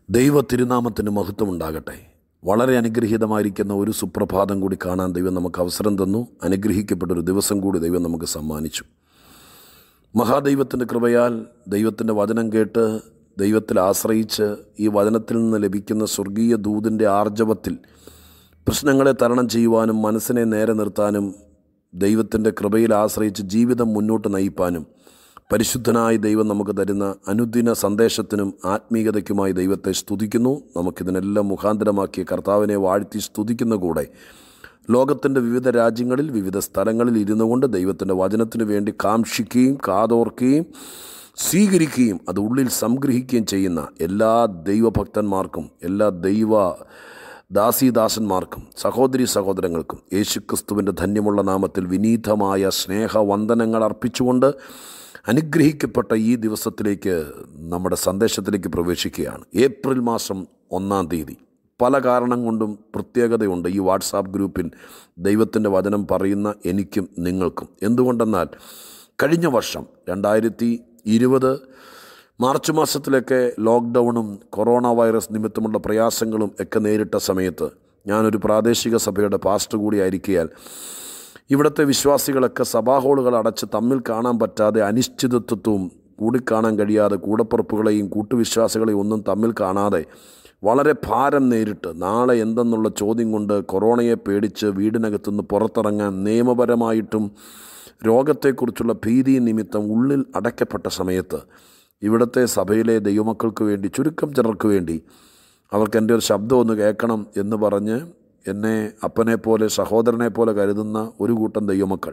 ദൈവ തിരുനാമത്തിന് മഹത്വമുണ്ടാകട്ടെ വളരെ അനുഗ്രഹീതമായിരിക്കുന്ന ഒരു സുപ്രഭാതം കൂടി കാണാൻ ദൈവം നമുക്ക് അവസരം തന്നു അനുഗ്രഹിക്കപ്പെട്ടൊരു ദിവസം കൂടി ദൈവം നമുക്ക് സമ്മാനിച്ചു മഹാദൈവത്തിൻ്റെ കൃപയാൽ ദൈവത്തിൻ്റെ വചനം കേട്ട് ദൈവത്തിൽ ആശ്രയിച്ച് ഈ വചനത്തിൽ നിന്ന് ലഭിക്കുന്ന സ്വർഗീയ ദൂതിൻ്റെ ആർജവത്തിൽ പ്രശ്നങ്ങളെ തരണം ചെയ്യുവാനും മനസ്സിനെ നേരെ നിർത്താനും ദൈവത്തിൻ്റെ കൃപയിൽ ആശ്രയിച്ച് ജീവിതം മുന്നോട്ട് നയിപ്പാനും പരിശുദ്ധനായ ദൈവം നമുക്ക് തരുന്ന അനുദിന സന്ദേശത്തിനും ആത്മീയതയ്ക്കുമായി ദൈവത്തെ സ്തുതിക്കുന്നു നമുക്കിതിനെല്ലാം മുഖാന്തരമാക്കിയ കർത്താവിനെ വാഴ്ത്തി സ്തുതിക്കുന്ന കൂടെ ലോകത്തിൻ്റെ വിവിധ രാജ്യങ്ങളിൽ വിവിധ സ്ഥലങ്ങളിൽ ഇരുന്നു കൊണ്ട് ദൈവത്തിൻ്റെ വചനത്തിന് വേണ്ടി കാക്ഷിക്കുകയും കാതോർക്കുകയും സ്വീകരിക്കുകയും അത് ഉള്ളിൽ സംഗ്രഹിക്കുകയും ചെയ്യുന്ന എല്ലാ ദൈവഭക്തന്മാർക്കും എല്ലാ ദൈവ ദാസീദാസന്മാർക്കും സഹോദരി സഹോദരങ്ങൾക്കും യേശുക്രിസ്തുവിൻ്റെ ധന്യമുള്ള നാമത്തിൽ വിനീതമായ സ്നേഹവന്ദനങ്ങൾ അർപ്പിച്ചുകൊണ്ട് അനുഗ്രഹിക്കപ്പെട്ട ഈ ദിവസത്തിലേക്ക് നമ്മുടെ സന്ദേശത്തിലേക്ക് പ്രവേശിക്കുകയാണ് ഏപ്രിൽ മാസം ഒന്നാം തീയതി പല കാരണം കൊണ്ടും പ്രത്യേകതയുണ്ട് ഈ വാട്സാപ്പ് ഗ്രൂപ്പിൽ ദൈവത്തിൻ്റെ വചനം പറയുന്ന എനിക്കും നിങ്ങൾക്കും എന്തുകൊണ്ടെന്നാൽ കഴിഞ്ഞ വർഷം രണ്ടായിരത്തി ഇരുപത് മാർച്ച് മാസത്തിലൊക്കെ ലോക്ക്ഡൗണും കൊറോണ വൈറസ് നിമിത്തമുള്ള പ്രയാസങ്ങളും ഒക്കെ നേരിട്ട സമയത്ത് ഞാനൊരു പ്രാദേശിക സഭയുടെ പാസ്റ്റ് കൂടിയായിരിക്കയാൽ ഇവിടുത്തെ വിശ്വാസികളൊക്കെ സഭാഹോളുകൾ അടച്ച് തമ്മിൽ കാണാൻ പറ്റാതെ അനിശ്ചിതത്വവും കൂടിക്കാണാൻ കഴിയാതെ കൂടപ്പുറപ്പുകളെയും കൂട്ടുവിശ്വാസികളെയും ഒന്നും തമ്മിൽ കാണാതെ വളരെ ഭാരം നേരിട്ട് നാളെ എന്തെന്നുള്ള ചോദ്യം കൊണ്ട് കൊറോണയെ പേടിച്ച് വീടിനകത്തുനിന്ന് പുറത്തിറങ്ങാൻ നിയമപരമായിട്ടും രോഗത്തെക്കുറിച്ചുള്ള ഭീതി നിമിത്തം ഉള്ളിൽ അടയ്ക്കപ്പെട്ട സമയത്ത് ഇവിടുത്തെ സഭയിലെ ദൈവമക്കൾക്ക് വേണ്ടി ചുരുക്കം ചിലർക്ക് വേണ്ടി അവർക്ക് എൻ്റെ ഒരു ശബ്ദം ഒന്ന് കേൾക്കണം എന്ന് പറഞ്ഞ് എന്നെ അപ്പനെ പോലെ സഹോദരനെ പോലെ കരുതുന്ന ഒരു കൂട്ടം ദൈവമക്കൾ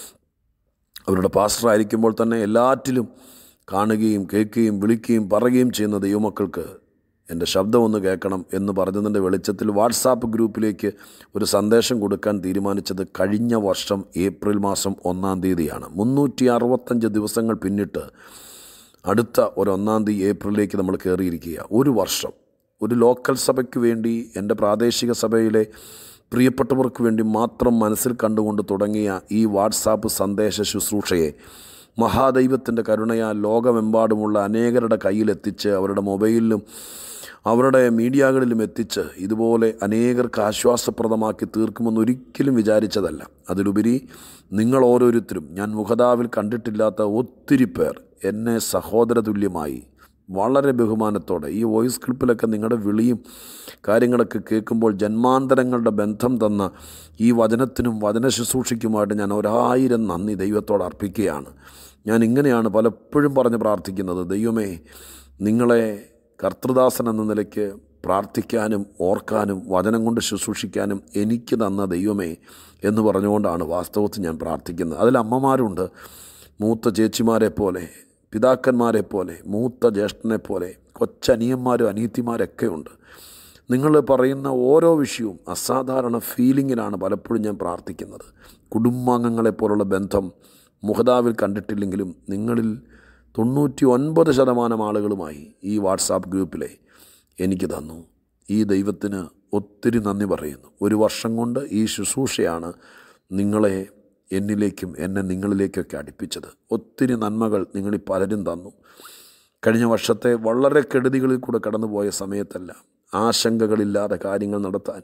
അവരുടെ പാസ്റ്റർ ആയിരിക്കുമ്പോൾ തന്നെ എല്ലാറ്റിലും കാണുകയും കേൾക്കുകയും വിളിക്കുകയും പറയുകയും ചെയ്യുന്ന ദൈവമക്കൾക്ക് എൻ്റെ ശബ്ദം ഒന്ന് കേൾക്കണം എന്ന് പറഞ്ഞതിൻ്റെ വെളിച്ചത്തിൽ വാട്സാപ്പ് ഗ്രൂപ്പിലേക്ക് ഒരു സന്ദേശം കൊടുക്കാൻ തീരുമാനിച്ചത് കഴിഞ്ഞ വർഷം ഏപ്രിൽ മാസം ഒന്നാം തീയതിയാണ് മുന്നൂറ്റി അറുപത്തഞ്ച് ദിവസങ്ങൾ പിന്നിട്ട് അടുത്ത ഒരു ഒന്നാം തീയതി ഏപ്രിലേക്ക് നമ്മൾ കയറിയിരിക്കുക ഒരു വർഷം ഒരു ലോക്കൽ സഭയ്ക്ക് വേണ്ടി എൻ്റെ പ്രാദേശിക സഭയിലെ പ്രിയപ്പെട്ടവർക്ക് വേണ്ടി മാത്രം മനസ്സിൽ കണ്ടുകൊണ്ട് തുടങ്ങിയ ഈ വാട്സാപ്പ് സന്ദേശ ശുശ്രൂഷയെ മഹാദൈവത്തിൻ്റെ കരുണയാൽ ലോകമെമ്പാടുമുള്ള അനേകരുടെ കയ്യിലെത്തിച്ച് അവരുടെ മൊബൈലിലും അവരുടെ മീഡിയകളിലും എത്തിച്ച് ഇതുപോലെ അനേകർക്ക് ആശ്വാസപ്രദമാക്കി തീർക്കുമെന്ന് ഒരിക്കലും വിചാരിച്ചതല്ല അതിലുപരി നിങ്ങൾ ഓരോരുത്തരും ഞാൻ മുഖതാവിൽ കണ്ടിട്ടില്ലാത്ത ഒത്തിരി പേർ എന്നെ സഹോദരതുല്യമായി വളരെ ബഹുമാനത്തോടെ ഈ വോയിസ് ക്ലിപ്പിലൊക്കെ നിങ്ങളുടെ വിളിയും കാര്യങ്ങളൊക്കെ കേൾക്കുമ്പോൾ ജന്മാന്തരങ്ങളുടെ ബന്ധം തന്ന ഈ വചനത്തിനും വചന ശുശ്രൂഷയ്ക്കുമായിട്ട് ഞാൻ ഒരായിരം നന്ദി ദൈവത്തോട് അർപ്പിക്കുകയാണ് ഞാൻ ഇങ്ങനെയാണ് പലപ്പോഴും പറഞ്ഞ് പ്രാർത്ഥിക്കുന്നത് ദൈവമേ നിങ്ങളെ കർത്തൃദാസൻ എന്ന നിലയ്ക്ക് പ്രാർത്ഥിക്കാനും ഓർക്കാനും വചനം കൊണ്ട് ശുശ്രൂഷിക്കാനും എനിക്ക് തന്ന ദൈവമേ എന്ന് പറഞ്ഞുകൊണ്ടാണ് വാസ്തവത്തിൽ ഞാൻ പ്രാർത്ഥിക്കുന്നത് അതിൽ അമ്മമാരുണ്ട് മൂത്ത ചേച്ചിമാരെ പോലെ പിതാക്കന്മാരെ പോലെ മൂത്ത ജ്യേഷ്ഠനെ പോലെ കൊച്ചനിയന്മാരും അനിയത്തിമാരൊക്കെ ഉണ്ട് നിങ്ങൾ പറയുന്ന ഓരോ വിഷയവും അസാധാരണ ഫീലിങ്ങിലാണ് പലപ്പോഴും ഞാൻ പ്രാർത്ഥിക്കുന്നത് കുടുംബാംഗങ്ങളെ പോലുള്ള ബന്ധം മുഖതാവിൽ കണ്ടിട്ടില്ലെങ്കിലും നിങ്ങളിൽ തൊണ്ണൂറ്റി ഒൻപത് ശതമാനം ആളുകളുമായി ഈ വാട്സാപ്പ് ഗ്രൂപ്പിലെ എനിക്ക് തന്നു ഈ ദൈവത്തിന് ഒത്തിരി നന്ദി പറയുന്നു ഒരു വർഷം കൊണ്ട് ഈ ശുശ്രൂഷയാണ് നിങ്ങളെ എന്നിലേക്കും എന്നെ നിങ്ങളിലേക്കൊക്കെ അടുപ്പിച്ചത് ഒത്തിരി നന്മകൾ നിങ്ങളിൽ പലരും തന്നു കഴിഞ്ഞ വർഷത്തെ വളരെ കെടുതികളിൽ കൂടെ കടന്നുപോയ സമയത്തല്ല ആശങ്കകളില്ലാതെ കാര്യങ്ങൾ നടത്താൻ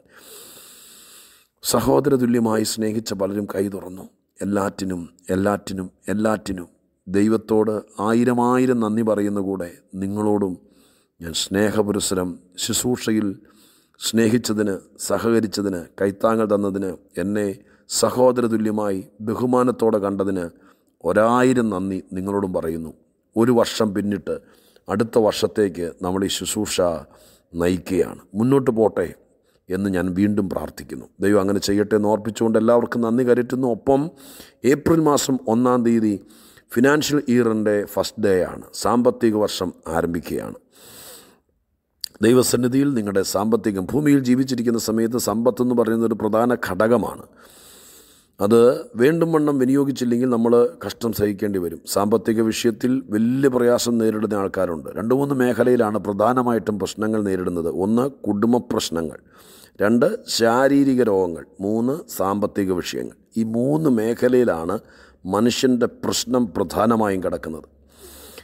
സഹോദരതുല്യമായി സ്നേഹിച്ച പലരും കൈ തുറന്നു എല്ലാറ്റിനും എല്ലാറ്റിനും എല്ലാറ്റിനും ദൈവത്തോട് ആയിരമായിരം നന്ദി പറയുന്ന കൂടെ നിങ്ങളോടും ഞാൻ സ്നേഹപുരസരം ശുശ്രൂഷയിൽ സ്നേഹിച്ചതിന് സഹകരിച്ചതിന് കൈത്താങ്ങൾ തന്നതിന് എന്നെ സഹോദരതുല്യമായി ബഹുമാനത്തോടെ കണ്ടതിന് ഒരായിരം നന്ദി നിങ്ങളോടും പറയുന്നു ഒരു വർഷം പിന്നിട്ട് അടുത്ത വർഷത്തേക്ക് നമ്മൾ ഈ ശുശ്രൂഷ നയിക്കുകയാണ് മുന്നോട്ട് പോട്ടെ എന്ന് ഞാൻ വീണ്ടും പ്രാർത്ഥിക്കുന്നു ദൈവം അങ്ങനെ ചെയ്യട്ടെ എന്ന് ഓർപ്പിച്ചുകൊണ്ട് എല്ലാവർക്കും നന്ദി കരുറ്റുന്നു ഒപ്പം ഏപ്രിൽ മാസം ഒന്നാം തീയതി ഫിനാൻഷ്യൽ ഇയറിൻ്റെ ഫസ്റ്റ് ഡേ ആണ് സാമ്പത്തിക വർഷം ആരംഭിക്കുകയാണ് ദൈവസന്നിധിയിൽ നിങ്ങളുടെ സാമ്പത്തികം ഭൂമിയിൽ ജീവിച്ചിരിക്കുന്ന സമയത്ത് സമ്പത്ത് എന്ന് പറയുന്നത് ഒരു പ്രധാന ഘടകമാണ് അത് വേണ്ടും വണ്ണം വിനിയോഗിച്ചില്ലെങ്കിൽ നമ്മൾ കഷ്ടം സഹിക്കേണ്ടി വരും സാമ്പത്തിക വിഷയത്തിൽ വലിയ പ്രയാസം നേരിടുന്ന ആൾക്കാരുണ്ട് രണ്ട് മൂന്ന് മേഖലയിലാണ് പ്രധാനമായിട്ടും പ്രശ്നങ്ങൾ നേരിടുന്നത് ഒന്ന് കുടുംബ പ്രശ്നങ്ങൾ രണ്ട് ശാരീരിക രോഗങ്ങൾ മൂന്ന് സാമ്പത്തിക വിഷയങ്ങൾ ഈ മൂന്ന് മേഖലയിലാണ് മനുഷ്യൻ്റെ പ്രശ്നം പ്രധാനമായും കിടക്കുന്നത്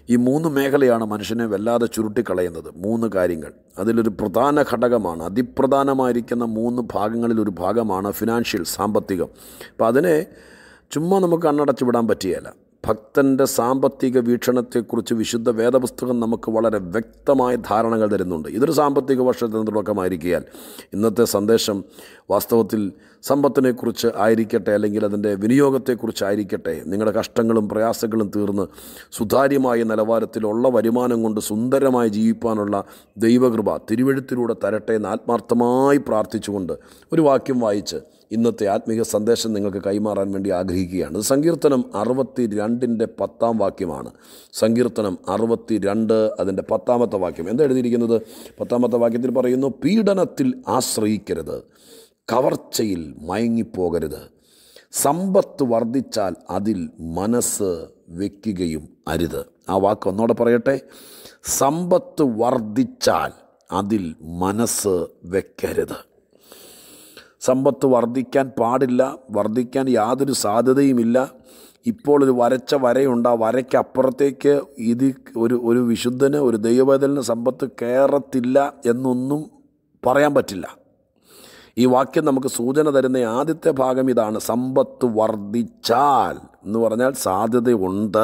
ഈ മൂന്ന് മേഖലയാണ് മനുഷ്യനെ വല്ലാതെ ചുരുട്ടിക്കളയുന്നത് മൂന്ന് കാര്യങ്ങൾ അതിലൊരു പ്രധാന ഘടകമാണ് അതിപ്രധാനമായിരിക്കുന്ന മൂന്ന് ഭാഗങ്ങളിൽ ഒരു ഭാഗമാണ് ഫിനാൻഷ്യൽ സാമ്പത്തികം അപ്പം അതിനെ ചുമ്മാ നമുക്ക് കണ്ണടച്ചു വിടാൻ പറ്റുകയില്ല ഭക്തൻ്റെ സാമ്പത്തിക വീക്ഷണത്തെക്കുറിച്ച് വിശുദ്ധ വേദപുസ്തകം നമുക്ക് വളരെ വ്യക്തമായ ധാരണകൾ തരുന്നുണ്ട് ഇതൊരു സാമ്പത്തിക വർഷത്തിന് തുടക്കമായിരിക്കാൻ ഇന്നത്തെ സന്ദേശം വാസ്തവത്തിൽ സമ്പത്തിനെക്കുറിച്ച് ആയിരിക്കട്ടെ അല്ലെങ്കിൽ അതിൻ്റെ വിനിയോഗത്തെക്കുറിച്ചായിരിക്കട്ടെ നിങ്ങളുടെ കഷ്ടങ്ങളും പ്രയാസങ്ങളും തീർന്ന് സുതാര്യമായ നിലവാരത്തിലുള്ള വരുമാനം കൊണ്ട് സുന്ദരമായി ജീവിക്കാനുള്ള ദൈവകൃപ തിരുവഴുത്തിലൂടെ തരട്ടെ എന്ന് ആത്മാർത്ഥമായി പ്രാർത്ഥിച്ചുകൊണ്ട് ഒരു വാക്യം വായിച്ച് ഇന്നത്തെ ആത്മീക സന്ദേശം നിങ്ങൾക്ക് കൈമാറാൻ വേണ്ടി ആഗ്രഹിക്കുകയാണ് ഇത് സങ്കീർത്തനം അറുപത്തി രണ്ടിൻ്റെ പത്താം വാക്യമാണ് സങ്കീർത്തനം അറുപത്തി രണ്ട് അതിൻ്റെ പത്താമത്തെ വാക്യം എന്താ എഴുതിയിരിക്കുന്നത് പത്താമത്തെ വാക്യത്തിൽ പറയുന്നു പീഡനത്തിൽ ആശ്രയിക്കരുത് കവർച്ചയിൽ മയങ്ങിപ്പോകരുത് സമ്പത്ത് വർദ്ധിച്ചാൽ അതിൽ മനസ്സ് വയ്ക്കുകയും അരുത് ആ വാക്ക് ഒന്നോടെ പറയട്ടെ സമ്പത്ത് വർദ്ധിച്ചാൽ അതിൽ മനസ്സ് വെക്കരുത് സമ്പത്ത് വർദ്ധിക്കാൻ പാടില്ല വർദ്ധിക്കാൻ യാതൊരു സാധ്യതയുമില്ല ഇപ്പോൾ ഒരു വരച്ച വരയുണ്ട് ആ വരയ്ക്കപ്പുറത്തേക്ക് ഇത് ഒരു ഒരു വിശുദ്ധന് ഒരു ദൈവവേദലിന് സമ്പത്ത് കയറത്തില്ല എന്നൊന്നും പറയാൻ പറ്റില്ല ഈ വാക്യം നമുക്ക് സൂചന തരുന്ന ആദ്യത്തെ ഭാഗം ഇതാണ് സമ്പത്ത് വർദ്ധിച്ചാൽ എന്ന് പറഞ്ഞാൽ സാധ്യതയുണ്ട്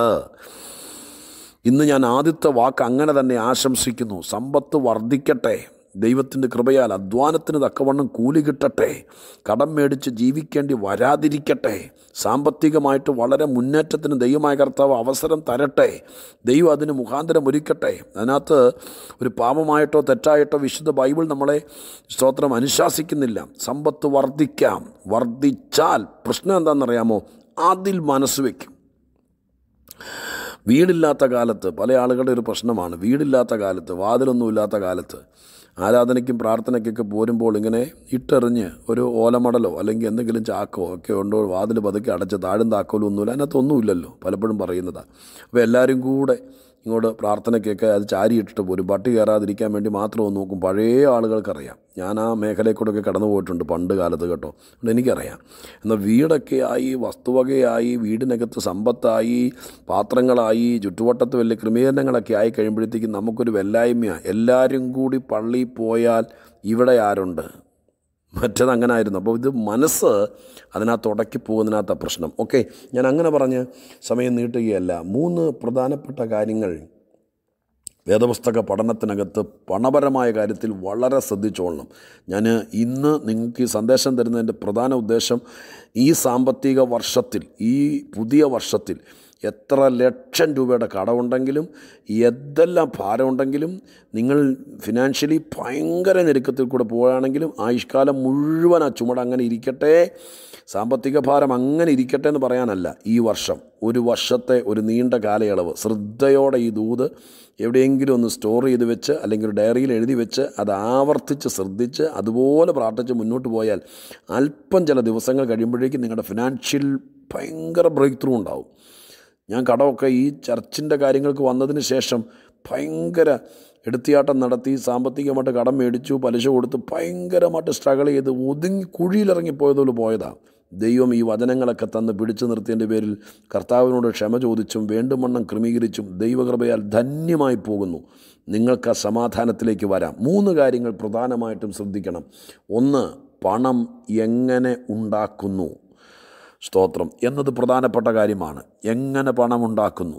ഇന്ന് ഞാൻ ആദ്യത്തെ വാക്ക് അങ്ങനെ തന്നെ ആശംസിക്കുന്നു സമ്പത്ത് വർദ്ധിക്കട്ടെ ദൈവത്തിൻ്റെ കൃപയാൽ അധ്വാനത്തിന് തക്കവണ്ണം കൂലി കിട്ടട്ടെ കടം മേടിച്ച് ജീവിക്കേണ്ടി വരാതിരിക്കട്ടെ സാമ്പത്തികമായിട്ട് വളരെ മുന്നേറ്റത്തിന് ദൈവമായ കർത്താവ് അവസരം തരട്ടെ ദൈവം അതിന് മുഖാന്തരം ഒരുക്കട്ടെ അതിനകത്ത് ഒരു പാപമായിട്ടോ തെറ്റായിട്ടോ വിശുദ്ധ ബൈബിൾ നമ്മളെ സ്തോത്രം അനുശാസിക്കുന്നില്ല സമ്പത്ത് വർദ്ധിക്കാം വർദ്ധിച്ചാൽ പ്രശ്നം എന്താണെന്നറിയാമോ അതിൽ മനസ്സ് വയ്ക്കും വീടില്ലാത്ത കാലത്ത് പല ആളുകളുടെ ഒരു പ്രശ്നമാണ് വീടില്ലാത്ത കാലത്ത് വാതിലൊന്നുമില്ലാത്ത കാലത്ത് ആരാധനയ്ക്കും പ്രാർത്ഥനയ്ക്കൊക്കെ പോരുമ്പോൾ ഇങ്ങനെ ഇട്ടെറിഞ്ഞ് ഒരു ഓലമടലോ അല്ലെങ്കിൽ എന്തെങ്കിലും ചാക്കോ ഒക്കെ ഉണ്ടോ വാതിൽ പതുക്കെ അടച്ച് താഴും താക്കോലും ഒന്നുമില്ല അതിനകത്തൊന്നുമില്ലല്ലോ പലപ്പോഴും പറയുന്നതാണ് അപ്പോൾ എല്ലാവരും കൂടെ ഇങ്ങോട്ട് പ്രാർത്ഥനയ്ക്കൊക്കെ അത് ചാരിയിട്ടിട്ട് പോരും പട്ടി കയറാതിരിക്കാൻ വേണ്ടി മാത്രം ഒന്ന് നോക്കും പഴയ ആളുകൾക്കറിയാം ഞാൻ ആ മേഖലയിൽ കൂടെയൊക്കെ കടന്നു പോയിട്ടുണ്ട് പണ്ട് കാലത്ത് കേട്ടോ അതുകൊണ്ട് എനിക്കറിയാം എന്നാൽ വീടൊക്കെ ആയി വസ്തുവകയായി വീടിനകത്ത് സമ്പത്തായി പാത്രങ്ങളായി ചുറ്റുവട്ടത്ത് വലിയ ക്രമീകരണങ്ങളൊക്കെ ആയി കഴിയുമ്പോഴത്തേക്കും നമുക്കൊരു വെല്ലായ്മയാണ് എല്ലാവരും കൂടി പള്ളിയിൽ പോയാൽ ഇവിടെ ആരുണ്ട് മറ്റത് അങ്ങനെ ആയിരുന്നു അപ്പോൾ ഇത് മനസ്സ് അതിനകത്ത് ഉടക്കി പോകുന്നതിനകത്ത പ്രശ്നം ഓക്കെ ഞാൻ അങ്ങനെ പറഞ്ഞ് സമയം നീട്ടുകയല്ല മൂന്ന് പ്രധാനപ്പെട്ട കാര്യങ്ങൾ വേദപുസ്തക പഠനത്തിനകത്ത് പണപരമായ കാര്യത്തിൽ വളരെ ശ്രദ്ധിച്ചോളണം ഞാൻ ഇന്ന് നിങ്ങൾക്ക് ഈ സന്ദേശം തരുന്നതിൻ്റെ പ്രധാന ഉദ്ദേശം ഈ സാമ്പത്തിക വർഷത്തിൽ ഈ പുതിയ വർഷത്തിൽ എത്ര ലക്ഷം രൂപയുടെ കടമുണ്ടെങ്കിലും എന്തെല്ലാം ഭാരമുണ്ടെങ്കിലും നിങ്ങൾ ഫിനാൻഷ്യലി ഭയങ്കര ഞെരുക്കത്തിൽ കൂടെ പോവുകയാണെങ്കിലും ആയുഷ്കാലം മുഴുവൻ ആ ചുമട് അങ്ങനെ ഇരിക്കട്ടെ സാമ്പത്തിക ഭാരം അങ്ങനെ ഇരിക്കട്ടെ എന്ന് പറയാനല്ല ഈ വർഷം ഒരു വർഷത്തെ ഒരു നീണ്ട കാലയളവ് ശ്രദ്ധയോടെ ഈ ദൂത് എവിടെയെങ്കിലും ഒന്ന് സ്റ്റോർ ചെയ്ത് വെച്ച് അല്ലെങ്കിൽ ഒരു ഡയറിയിൽ എഴുതി വെച്ച് അത് ആവർത്തിച്ച് ശ്രദ്ധിച്ച് അതുപോലെ പ്രാർത്ഥിച്ച് മുന്നോട്ട് പോയാൽ അല്പം ചില ദിവസങ്ങൾ കഴിയുമ്പോഴേക്കും നിങ്ങളുടെ ഫിനാൻഷ്യൽ ഭയങ്കര ബ്രേക്ക് ത്രൂ ഉണ്ടാവും ഞാൻ കടമൊക്കെ ഈ ചർച്ചിൻ്റെ കാര്യങ്ങൾക്ക് വന്നതിന് ശേഷം ഭയങ്കര എടുത്തിയാട്ടം നടത്തി സാമ്പത്തികമായിട്ട് കടം മേടിച്ചു പലിശ കൊടുത്ത് ഭയങ്കരമായിട്ട് സ്ട്രഗിൾ ചെയ്ത് ഒതുങ്ങി കുഴിയിലിറങ്ങിപ്പോയതുപോലെ പോയതാണ് ദൈവം ഈ വചനങ്ങളൊക്കെ തന്ന് പിടിച്ചു നിർത്തിയതിൻ്റെ പേരിൽ കർത്താവിനോട് ക്ഷമ ചോദിച്ചും വേണ്ടുമണ്ണം ക്രമീകരിച്ചും ദൈവകൃപയാൽ ധന്യമായി പോകുന്നു നിങ്ങൾക്ക് ആ സമാധാനത്തിലേക്ക് വരാം മൂന്ന് കാര്യങ്ങൾ പ്രധാനമായിട്ടും ശ്രദ്ധിക്കണം ഒന്ന് പണം എങ്ങനെ ഉണ്ടാക്കുന്നു സ്തോത്രം എന്നത് പ്രധാനപ്പെട്ട കാര്യമാണ് എങ്ങനെ പണമുണ്ടാക്കുന്നു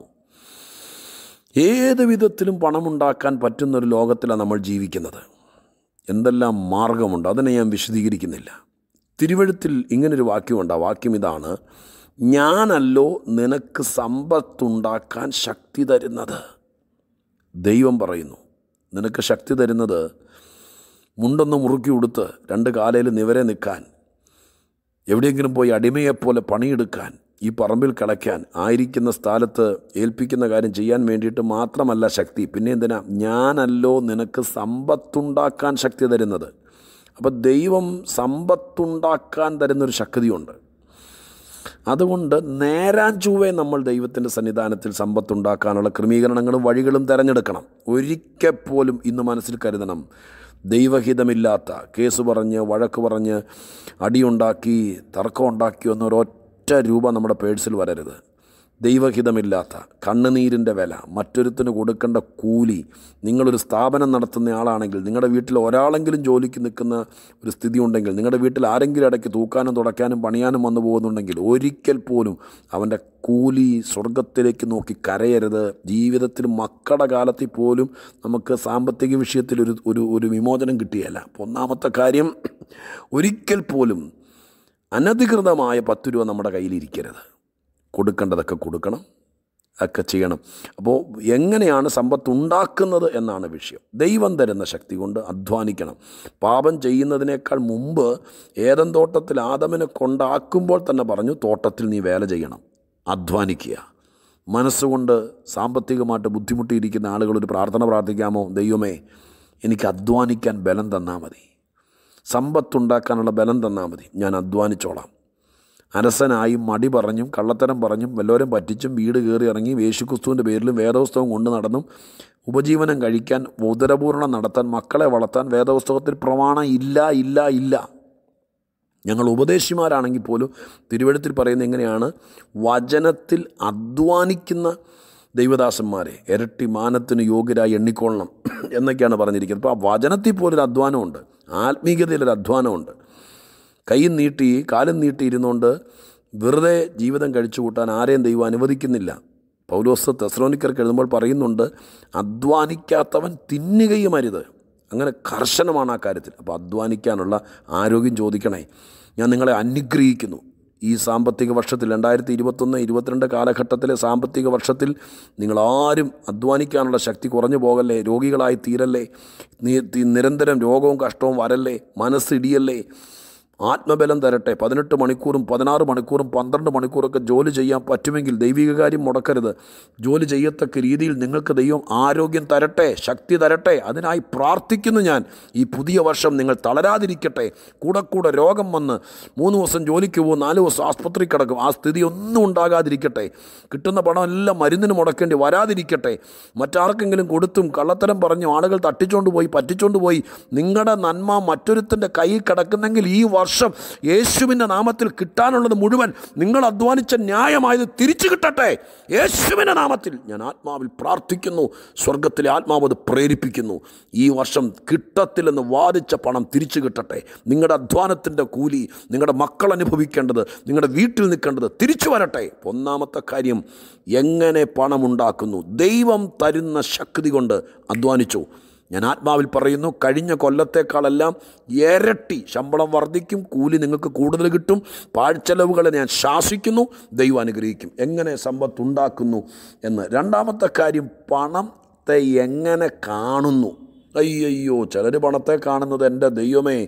ഏത് വിധത്തിലും പണമുണ്ടാക്കാൻ പറ്റുന്നൊരു ലോകത്തിലാണ് നമ്മൾ ജീവിക്കുന്നത് എന്തെല്ലാം മാർഗമുണ്ട് അതിനെ ഞാൻ വിശദീകരിക്കുന്നില്ല തിരുവഴുത്തിൽ ഇങ്ങനൊരു വാക്യമുണ്ട് ആ വാക്യം ഇതാണ് ഞാനല്ലോ നിനക്ക് സമ്പത്തുണ്ടാക്കാൻ ശക്തി തരുന്നത് ദൈവം പറയുന്നു നിനക്ക് ശക്തി തരുന്നത് മുണ്ടൊന്ന് മുറുക്കി ഉടുത്ത് രണ്ട് കാലയിൽ നിവരെ നിൽക്കാൻ എവിടെയെങ്കിലും പോയി അടിമയെപ്പോലെ പണിയെടുക്കാൻ ഈ പറമ്പിൽ കിളയ്ക്കാൻ ആയിരിക്കുന്ന സ്ഥലത്ത് ഏൽപ്പിക്കുന്ന കാര്യം ചെയ്യാൻ വേണ്ടിയിട്ട് മാത്രമല്ല ശക്തി പിന്നെ എന്തിനാ ഞാനല്ലോ നിനക്ക് സമ്പത്തുണ്ടാക്കാൻ ശക്തി തരുന്നത് അപ്പോൾ ദൈവം സമ്പത്തുണ്ടാക്കാൻ തരുന്നൊരു ശക്തിയുണ്ട് അതുകൊണ്ട് നേരാൻ ചൊവ്വേ നമ്മൾ ദൈവത്തിൻ്റെ സന്നിധാനത്തിൽ സമ്പത്തുണ്ടാക്കാനുള്ള ക്രമീകരണങ്ങളും വഴികളും തിരഞ്ഞെടുക്കണം ഒരിക്കൽ പോലും ഇന്ന് മനസ്സിൽ കരുതണം ദൈവഹിതമില്ലാത്ത കേസ് പറഞ്ഞ് വഴക്ക് പറഞ്ഞ് അടിയുണ്ടാക്കി തർക്കമുണ്ടാക്കി എന്നൊരൊറ്റ രൂപ നമ്മുടെ പേഴ്സിൽ വരരുത് ദൈവഹിതമില്ലാത്ത കണ്ണുനീരിൻ്റെ വില മറ്റൊരുത്തിന് കൊടുക്കേണ്ട കൂലി നിങ്ങളൊരു സ്ഥാപനം നടത്തുന്ന ആളാണെങ്കിൽ നിങ്ങളുടെ വീട്ടിൽ ഒരാളെങ്കിലും ജോലിക്ക് നിൽക്കുന്ന ഒരു സ്ഥിതി ഉണ്ടെങ്കിൽ നിങ്ങളുടെ വീട്ടിൽ ആരെങ്കിലും ഇടയ്ക്ക് തൂക്കാനും തുടയ്ക്കാനും പണിയാനും വന്നു പോകുന്നുണ്ടെങ്കിൽ ഒരിക്കൽ പോലും അവൻ്റെ കൂലി സ്വർഗത്തിലേക്ക് നോക്കി കരയരുത് ജീവിതത്തിൽ മക്കളുടെ കാലത്തിൽ പോലും നമുക്ക് സാമ്പത്തിക വിഷയത്തിൽ ഒരു ഒരു ഒരു വിമോചനം കിട്ടിയല്ല അപ്പോൾ ഒന്നാമത്തെ കാര്യം ഒരിക്കൽ പോലും അനധികൃതമായ പത്ത് രൂപ നമ്മുടെ കയ്യിലിരിക്കരുത് കൊടുക്കേണ്ടതൊക്കെ കൊടുക്കണം ഒക്കെ ചെയ്യണം അപ്പോൾ എങ്ങനെയാണ് സമ്പത്ത് ഉണ്ടാക്കുന്നത് എന്നാണ് വിഷയം ദൈവം തരുന്ന ശക്തി കൊണ്ട് അധ്വാനിക്കണം പാപം ചെയ്യുന്നതിനേക്കാൾ മുമ്പ് ഏതൻ തോട്ടത്തിൽ ആദമിനെ കൊണ്ടാക്കുമ്പോൾ തന്നെ പറഞ്ഞു തോട്ടത്തിൽ നീ വേല ചെയ്യണം അധ്വാനിക്കുക മനസ്സുകൊണ്ട് സാമ്പത്തികമായിട്ട് ബുദ്ധിമുട്ടിയിരിക്കുന്ന ആളുകൾ ഒരു പ്രാർത്ഥന പ്രാർത്ഥിക്കാമോ ദൈവമേ എനിക്ക് അധ്വാനിക്കാൻ ബലം തന്നാൽ മതി സമ്പത്തുണ്ടാക്കാനുള്ള ബലം തന്നാൽ മതി ഞാൻ അധ്വാനിച്ചോളാം അരസനായി മടി പറഞ്ഞും കള്ളത്തരം പറഞ്ഞും വല്ലവരും പറ്റിച്ചും വീട് കയറി ഇറങ്ങി യേശുക്രിസ്തുവിൻ്റെ പേരിലും വേദപുസ്തകം കൊണ്ട് നടന്നും ഉപജീവനം കഴിക്കാൻ ഉദരപൂർണം നടത്താൻ മക്കളെ വളർത്താൻ വേദപുസ്തകത്തിൽ പ്രമാണം ഇല്ല ഇല്ല ഇല്ല ഞങ്ങൾ ഉപദേശിമാരാണെങ്കിൽ പോലും തിരുവഴുത്തിൽ പറയുന്നത് എങ്ങനെയാണ് വചനത്തിൽ അധ്വാനിക്കുന്ന ദൈവദാസന്മാരെ ഇരട്ടി മാനത്തിന് യോഗ്യരായി എണ്ണിക്കൊള്ളണം എന്നൊക്കെയാണ് പറഞ്ഞിരിക്കുന്നത് അപ്പോൾ ആ വചനത്തിൽ പോലൊരു അധ്വാനമുണ്ട് ആത്മീയതയിലൊരു അധ്വാനമുണ്ട് കൈയും നീട്ടി കാലും നീട്ടി ഇരുന്നുകൊണ്ട് വെറുതെ ജീവിതം കഴിച്ചു കൂട്ടാൻ ആരെയും ദൈവം അനുവദിക്കുന്നില്ല പൗലോസ് തെസ്ലോനിക്കർക്ക് എഴുതുമ്പോൾ പറയുന്നുണ്ട് അധ്വാനിക്കാത്തവൻ തിന്നുകയും അരുത് അങ്ങനെ കർശനമാണ് ആ കാര്യത്തിൽ അപ്പോൾ അധ്വാനിക്കാനുള്ള ആരോഗ്യം ചോദിക്കണേ ഞാൻ നിങ്ങളെ അനുഗ്രഹിക്കുന്നു ഈ സാമ്പത്തിക വർഷത്തിൽ രണ്ടായിരത്തി ഇരുപത്തൊന്ന് ഇരുപത്തിരണ്ട് കാലഘട്ടത്തിലെ സാമ്പത്തിക വർഷത്തിൽ നിങ്ങളാരും അധ്വാനിക്കാനുള്ള ശക്തി കുറഞ്ഞു പോകല്ലേ രോഗികളായി തീരല്ലേ നിരന്തരം രോഗവും കഷ്ടവും വരല്ലേ മനസ്സിടിയല്ലേ ആത്മബലം തരട്ടെ പതിനെട്ട് മണിക്കൂറും പതിനാറ് മണിക്കൂറും പന്ത്രണ്ട് മണിക്കൂറൊക്കെ ജോലി ചെയ്യാൻ പറ്റുമെങ്കിൽ ദൈവിക കാര്യം മുടക്കരുത് ജോലി ചെയ്യത്തക്ക രീതിയിൽ നിങ്ങൾക്ക് ദൈവം ആരോഗ്യം തരട്ടെ ശക്തി തരട്ടെ അതിനായി പ്രാർത്ഥിക്കുന്നു ഞാൻ ഈ പുതിയ വർഷം നിങ്ങൾ തളരാതിരിക്കട്ടെ കൂടെ കൂടെ രോഗം വന്ന് മൂന്ന് ദിവസം ജോലിക്ക് പോകും നാല് ദിവസം ആസ്പത്രി കിടക്കും ആ സ്ഥിതി ഒന്നും ഉണ്ടാകാതിരിക്കട്ടെ കിട്ടുന്ന പണം എല്ലാം മരുന്നിന് മുടക്കേണ്ടി വരാതിരിക്കട്ടെ മറ്റാർക്കെങ്കിലും കൊടുത്തും കള്ളത്തരം പറഞ്ഞും ആളുകൾ തട്ടിച്ചുകൊണ്ട് പോയി പറ്റിച്ചുകൊണ്ട് പോയി നിങ്ങളുടെ നന്മ മറ്റൊരുത്തൻ്റെ കയ്യിൽ കിടക്കുന്നെങ്കിൽ ഈ വർഷം യേശുവിൻ്റെ നാമത്തിൽ കിട്ടാനുള്ളത് മുഴുവൻ നിങ്ങൾ അധ്വാനിച്ച ന്യായമായത് തിരിച്ചു കിട്ടട്ടെ യേശുവിൻ്റെ നാമത്തിൽ ഞാൻ ആത്മാവിൽ പ്രാർത്ഥിക്കുന്നു സ്വർഗത്തിലെ ആത്മാവ് അത് പ്രേരിപ്പിക്കുന്നു ഈ വർഷം കിട്ടത്തില്ലെന്ന് വാദിച്ച പണം തിരിച്ചു കിട്ടട്ടെ നിങ്ങളുടെ അധ്വാനത്തിൻ്റെ കൂലി നിങ്ങളുടെ മക്കൾ അനുഭവിക്കേണ്ടത് നിങ്ങളുടെ വീട്ടിൽ നിൽക്കേണ്ടത് തിരിച്ചു വരട്ടെ ഒന്നാമത്തെ കാര്യം എങ്ങനെ പണമുണ്ടാക്കുന്നു ദൈവം തരുന്ന ശക്തി കൊണ്ട് അധ്വാനിച്ചു ഞാൻ ആത്മാവിൽ പറയുന്നു കഴിഞ്ഞ കൊല്ലത്തേക്കാളെല്ലാം ഇരട്ടി ശമ്പളം വർദ്ധിക്കും കൂലി നിങ്ങൾക്ക് കൂടുതൽ കിട്ടും പാഴ്ചെലവുകളെ ഞാൻ ശാസിക്കുന്നു ദൈവം അനുഗ്രഹിക്കും എങ്ങനെ സമ്പത്തുണ്ടാക്കുന്നു എന്ന് രണ്ടാമത്തെ കാര്യം പണത്തെ എങ്ങനെ കാണുന്നു അയ്യയ്യോ ചിലർ പണത്തെ കാണുന്നത് എൻ്റെ ദൈവമേ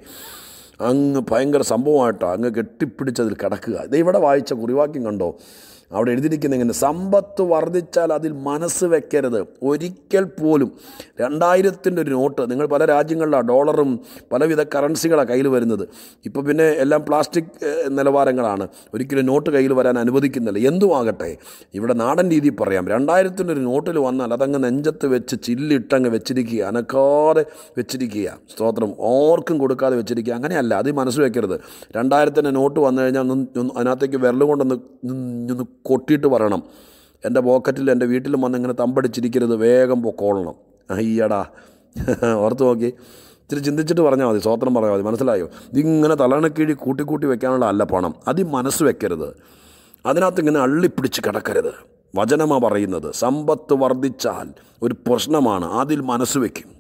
അങ്ങ് ഭയങ്കര സംഭവമായിട്ടോ അങ്ങ് കെട്ടിപ്പിടിച്ചതിൽ കിടക്കുക ഇത് ഇവിടെ വായിച്ച കുറിവാക്യം കണ്ടോ അവിടെ എഴുതിയിരിക്കുന്ന ഇങ്ങനെ സമ്പത്ത് വർദ്ധിച്ചാൽ അതിൽ മനസ്സ് വെക്കരുത് ഒരിക്കൽ പോലും രണ്ടായിരത്തിൻ്റെ ഒരു നോട്ട് നിങ്ങൾ പല രാജ്യങ്ങളിലാണ് ഡോളറും പലവിധ കറൻസികളാണ് കയ്യിൽ വരുന്നത് ഇപ്പോൾ പിന്നെ എല്ലാം പ്ലാസ്റ്റിക് നിലവാരങ്ങളാണ് ഒരിക്കലും നോട്ട് കയ്യിൽ വരാൻ അനുവദിക്കുന്നില്ല എന്തുമാകട്ടെ ഇവിടെ നാടൻ രീതിയിൽ പറയാം രണ്ടായിരത്തിൻ്റെ ഒരു നോട്ടിൽ വന്നാൽ അതങ്ങ് നെഞ്ചത്ത് വെച്ച് ചില്ലിട്ടങ്ങ് വെച്ചിരിക്കുക അനക്കാതെ വെച്ചിരിക്കുക സ്തോത്രം ഓർക്കും കൊടുക്കാതെ വെച്ചിരിക്കുക അങ്ങനെയല്ല അത് മനസ്സ് വെക്കരുത് രണ്ടായിരത്തിൻ്റെ നോട്ട് വന്നു കഴിഞ്ഞാൽ ഒന്ന് അതിനകത്തേക്ക് വിരൽ കൊണ്ടൊന്ന് ഒന്ന് കൊട്ടിയിട്ട് പറയണം എൻ്റെ പോക്കറ്റിൽ എൻ്റെ വീട്ടിലും വന്ന് ഇങ്ങനെ തമ്പടിച്ചിരിക്കരുത് വേഗം പൊക്കോളണം അയ്യടാ ഓർത്ത് നോക്കി ഇച്ചിരി ചിന്തിച്ചിട്ട് പറഞ്ഞാൽ മതി സ്വോത്രം പറഞ്ഞാൽ മതി മനസ്സിലായോ ഇതിങ്ങനെ തലണക്കീഴി കൂട്ടിക്കൂട്ടി വെക്കാനുള്ള അല്ല പണം അതി മനസ്സ് വെക്കരുത് അതിനകത്ത് ഇങ്ങനെ അള്ളിപ്പിടിച്ച് കിടക്കരുത് വചനമാണ് പറയുന്നത് സമ്പത്ത് വർദ്ധിച്ചാൽ ഒരു പ്രശ്നമാണ് അതിൽ മനസ്സ് വയ്ക്കും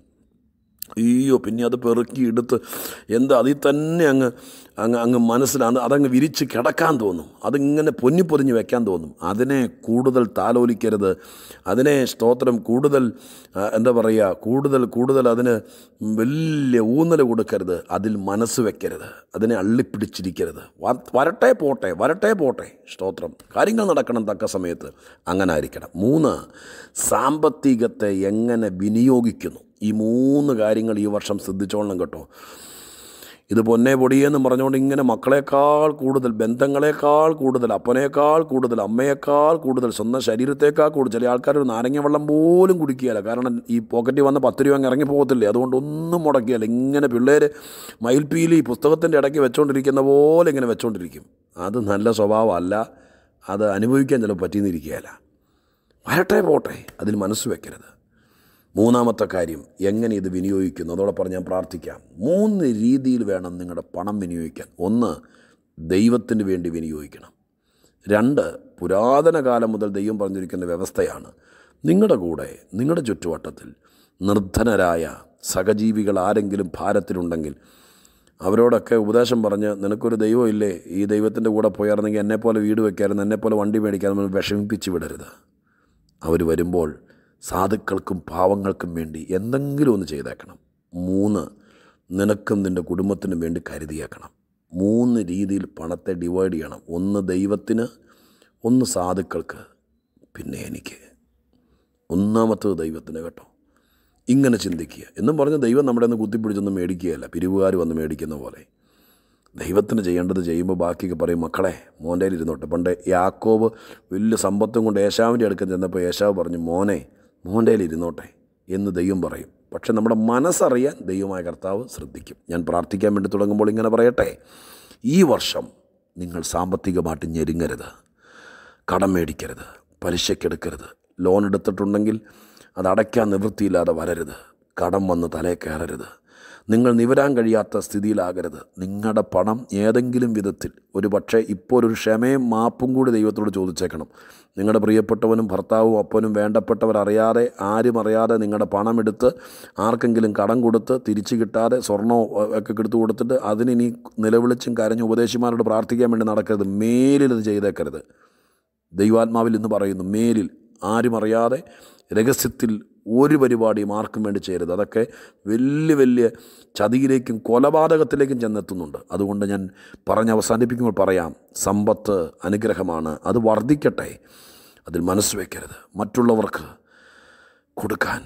അയ്യോ പിന്നെ അത് പെറുക്കി എടുത്ത് എന്താ അതിൽ തന്നെ അങ്ങ് അങ്ങ് അങ്ങ് മനസ്സിലാണ് അതങ്ങ് വിരിച്ച് കിടക്കാൻ തോന്നും അതിങ്ങനെ പൊന്നി പൊതിഞ്ഞ് വെക്കാൻ തോന്നും അതിനെ കൂടുതൽ താലോലിക്കരുത് അതിനെ സ്തോത്രം കൂടുതൽ എന്താ പറയുക കൂടുതൽ കൂടുതൽ അതിന് വലിയ ഊന്നൽ കൊടുക്കരുത് അതിൽ മനസ്സ് വെക്കരുത് അതിനെ അള്ളിപ്പിടിച്ചിരിക്കരുത് വരട്ടെ പോട്ടെ വരട്ടെ പോട്ടെ സ്തോത്രം കാര്യങ്ങൾ നടക്കണം തക്ക സമയത്ത് അങ്ങനെ ആയിരിക്കണം മൂന്ന് സാമ്പത്തികത്തെ എങ്ങനെ വിനിയോഗിക്കുന്നു ഈ മൂന്ന് കാര്യങ്ങൾ ഈ വർഷം ശ്രദ്ധിച്ചോളണം കേട്ടോ ഇത് പൊന്നെ പൊടിയെന്ന് പറഞ്ഞുകൊണ്ട് ഇങ്ങനെ മക്കളെക്കാൾ കൂടുതൽ ബന്ധങ്ങളെക്കാൾ കൂടുതൽ അപ്പനേക്കാൾ കൂടുതൽ അമ്മയേക്കാൾ കൂടുതൽ സ്വന്തം ശരീരത്തേക്കാൾ കൂടുതൽ ചില ആൾക്കാർ ഒരു നാരങ്ങ വെള്ളം പോലും കുടിക്കുകയില്ല കാരണം ഈ പോക്കറ്റിൽ വന്ന് പത്ത് രൂപ അങ്ങ് ഇറങ്ങി പോകത്തില്ലേ അതുകൊണ്ട് ഒന്നും മുടക്കിയല്ല ഇങ്ങനെ പിള്ളേർ മയിൽപ്പീലി പുസ്തകത്തിൻ്റെ ഇടയ്ക്ക് വെച്ചുകൊണ്ടിരിക്കുന്ന പോലെ ഇങ്ങനെ വെച്ചുകൊണ്ടിരിക്കും അത് നല്ല സ്വഭാവമല്ല അത് അനുഭവിക്കാൻ ചിലപ്പോൾ പറ്റിയെന്നിരിക്കുകയല്ല വരട്ടെ പോട്ടെ അതിൽ മനസ്സ് വെക്കരുത് മൂന്നാമത്തെ കാര്യം എങ്ങനെ ഇത് വിനിയോഗിക്കുന്നു അതോടൊപ്പം ഞാൻ പ്രാർത്ഥിക്കാം മൂന്ന് രീതിയിൽ വേണം നിങ്ങളുടെ പണം വിനിയോഗിക്കാൻ ഒന്ന് ദൈവത്തിന് വേണ്ടി വിനിയോഗിക്കണം രണ്ട് പുരാതന കാലം മുതൽ ദൈവം പറഞ്ഞിരിക്കുന്ന വ്യവസ്ഥയാണ് നിങ്ങളുടെ കൂടെ നിങ്ങളുടെ ചുറ്റുവട്ടത്തിൽ നിർധനരായ സഹജീവികൾ ആരെങ്കിലും ഭാരത്തിലുണ്ടെങ്കിൽ അവരോടൊക്കെ ഉപദേശം പറഞ്ഞ് നിനക്കൊരു ദൈവം ഇല്ലേ ഈ ദൈവത്തിൻ്റെ കൂടെ പോയായിരുന്നെങ്കിൽ എന്നെപ്പോലെ വീട് വെക്കായിരുന്നു എന്നെപ്പോലെ വണ്ടി മേടിക്കാമെന്ന് വിഷമിപ്പിച്ച് വിടരുത് അവർ വരുമ്പോൾ സാധുക്കൾക്കും പാവങ്ങൾക്കും വേണ്ടി എന്തെങ്കിലും ഒന്ന് ചെയ്തേക്കണം മൂന്ന് നിനക്കും നിൻ്റെ കുടുംബത്തിനും വേണ്ടി കരുതിയേക്കണം മൂന്ന് രീതിയിൽ പണത്തെ ഡിവൈഡ് ചെയ്യണം ഒന്ന് ദൈവത്തിന് ഒന്ന് സാധുക്കൾക്ക് പിന്നെ എനിക്ക് ഒന്നാമത്തത് ദൈവത്തിന് കേട്ടോ ഇങ്ങനെ ചിന്തിക്കുക എന്നും പറഞ്ഞ് ദൈവം നമ്മുടെ ഒന്ന് കുത്തിപ്പിടിച്ചൊന്നും മേടിക്കുകയല്ല പിരിവുകാർ വന്ന് മേടിക്കുന്ന പോലെ ദൈവത്തിന് ചെയ്യേണ്ടത് ചെയ്യുമ്പോൾ ബാക്കിയൊക്കെ പറയും മക്കളെ മോൻ്റെ ഇരുന്നോട്ടെ പണ്ട് യാക്കോബ് വലിയ സമ്പത്തും കൊണ്ട് യേശാവിൻ്റെ അടുക്കൽ ചെന്നപ്പോൾ യേശാവ് പറഞ്ഞു മോനെ മോൻ്റെ ഇരുന്നോട്ടെ എന്ന് ദൈവം പറയും പക്ഷെ നമ്മുടെ മനസ്സറിയാൻ ദൈവമായ കർത്താവ് ശ്രദ്ധിക്കും ഞാൻ പ്രാർത്ഥിക്കാൻ വേണ്ടി തുടങ്ങുമ്പോൾ ഇങ്ങനെ പറയട്ടെ ഈ വർഷം നിങ്ങൾ സാമ്പത്തികമായിട്ട് ഞെരുങ്ങരുത് കടം മേടിക്കരുത് പലിശക്കെടുക്കരുത് ലോൺ എടുത്തിട്ടുണ്ടെങ്കിൽ അത് അടയ്ക്കാൻ നിവൃത്തിയില്ലാതെ വരരുത് കടം വന്ന് തലേ കയറരുത് നിങ്ങൾ നിവരാൻ കഴിയാത്ത സ്ഥിതിയിലാകരുത് നിങ്ങളുടെ പണം ഏതെങ്കിലും വിധത്തിൽ ഒരു പക്ഷേ ഇപ്പോൾ ഒരു ക്ഷമയും മാപ്പും കൂടി ദൈവത്തോട് ചോദിച്ചേക്കണം നിങ്ങളുടെ പ്രിയപ്പെട്ടവനും ഭർത്താവും അപ്പനും വേണ്ടപ്പെട്ടവർ അറിയാതെ ആരും അറിയാതെ നിങ്ങളുടെ പണം എടുത്ത് ആർക്കെങ്കിലും കടം കൊടുത്ത് തിരിച്ചു കിട്ടാതെ സ്വർണ്ണമോ ഒക്കെ എടുത്ത് കൊടുത്തിട്ട് അതിനിനി നിലവിളിച്ചും കരഞ്ഞ് ഉപദേശിമാരോട് പ്രാർത്ഥിക്കാൻ വേണ്ടി നടക്കരുത് മേലിൽ ഇത് ചെയ്തേക്കരുത് ദൈവാത്മാവിൽ എന്ന് പറയുന്നു മേലിൽ ആരും അറിയാതെ രഹസ്യത്തിൽ ഒരു പരിപാടിയും ആർക്കും വേണ്ടി ചെയ്യരുത് അതൊക്കെ വലിയ വലിയ ചതിയിലേക്കും കൊലപാതകത്തിലേക്കും ചെന്നെത്തുന്നുണ്ട് അതുകൊണ്ട് ഞാൻ പറഞ്ഞ് അവസാനിപ്പിക്കുമ്പോൾ പറയാം സമ്പത്ത് അനുഗ്രഹമാണ് അത് വർദ്ധിക്കട്ടെ അതിൽ മനസ്സ് വയ്ക്കരുത് മറ്റുള്ളവർക്ക് കൊടുക്കാൻ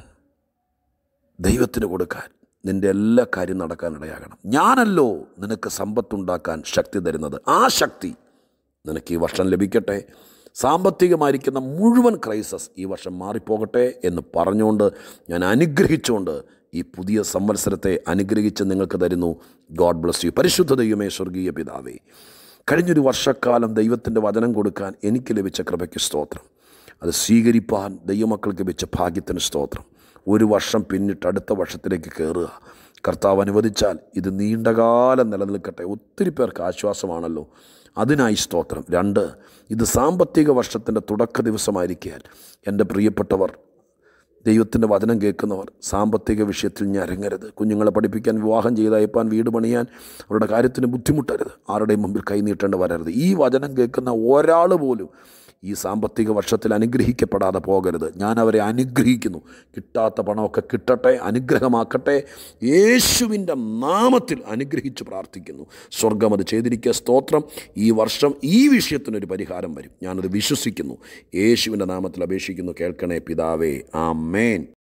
ദൈവത്തിന് കൊടുക്കാൻ നിൻ്റെ എല്ലാ കാര്യം നടക്കാനിടയാകണം ഞാനല്ലോ നിനക്ക് സമ്പത്തുണ്ടാക്കാൻ ശക്തി തരുന്നത് ആ ശക്തി നിനക്ക് ഈ വർഷം ലഭിക്കട്ടെ സാമ്പത്തികമായിരിക്കുന്ന മുഴുവൻ ക്രൈസസ് ഈ വർഷം മാറിപ്പോകട്ടെ എന്ന് പറഞ്ഞുകൊണ്ട് ഞാൻ അനുഗ്രഹിച്ചുകൊണ്ട് ഈ പുതിയ സംവത്സരത്തെ അനുഗ്രഹിച്ച് നിങ്ങൾക്ക് തരുന്നു ഗോഡ് ബ്ലസ് യു പരിശുദ്ധ ദൈവമേ സ്വർഗീയ പിതാവേ കഴിഞ്ഞൊരു വർഷക്കാലം ദൈവത്തിൻ്റെ വചനം കൊടുക്കാൻ എനിക്ക് ലഭിച്ച കൃപയ്ക്ക് സ്തോത്രം അത് സ്വീകരിപ്പാൻ ദൈവമക്കൾക്ക് ലഭിച്ച ഭാഗ്യത്തിന് സ്തോത്രം ഒരു വർഷം പിന്നിട്ട് അടുത്ത വർഷത്തിലേക്ക് കയറുക കർത്താവ് അനുവദിച്ചാൽ ഇത് നീണ്ടകാലം നിലനിൽക്കട്ടെ ഒത്തിരി പേർക്ക് ആശ്വാസമാണല്ലോ അതിനായി സ്തോത്രം രണ്ട് ഇത് സാമ്പത്തിക വർഷത്തിൻ്റെ തുടക്ക ദിവസമായിരിക്കാൻ എൻ്റെ പ്രിയപ്പെട്ടവർ ദൈവത്തിൻ്റെ വചനം കേൾക്കുന്നവർ സാമ്പത്തിക വിഷയത്തിൽ ഞരങ്ങരുത് കുഞ്ഞുങ്ങളെ പഠിപ്പിക്കാൻ വിവാഹം ചെയ്തയപ്പാൻ വീട് പണിയാൻ അവരുടെ കാര്യത്തിന് ബുദ്ധിമുട്ടരുത് ആരുടെയും മുമ്പിൽ കൈനീട്ടേണ്ട വരരുത് ഈ വചനം കേൾക്കുന്ന ഒരാൾ പോലും ഈ സാമ്പത്തിക വർഷത്തിൽ അനുഗ്രഹിക്കപ്പെടാതെ പോകരുത് ഞാൻ അവരെ അനുഗ്രഹിക്കുന്നു കിട്ടാത്ത പണമൊക്കെ കിട്ടട്ടെ അനുഗ്രഹമാക്കട്ടെ യേശുവിൻ്റെ നാമത്തിൽ അനുഗ്രഹിച്ച് പ്രാർത്ഥിക്കുന്നു സ്വർഗം അത് ചെയ്തിരിക്കുക സ്തോത്രം ഈ വർഷം ഈ വിഷയത്തിനൊരു പരിഹാരം വരും ഞാനത് വിശ്വസിക്കുന്നു യേശുവിൻ്റെ നാമത്തിൽ അപേക്ഷിക്കുന്നു കേൾക്കണേ പിതാവേ ആ മേൻ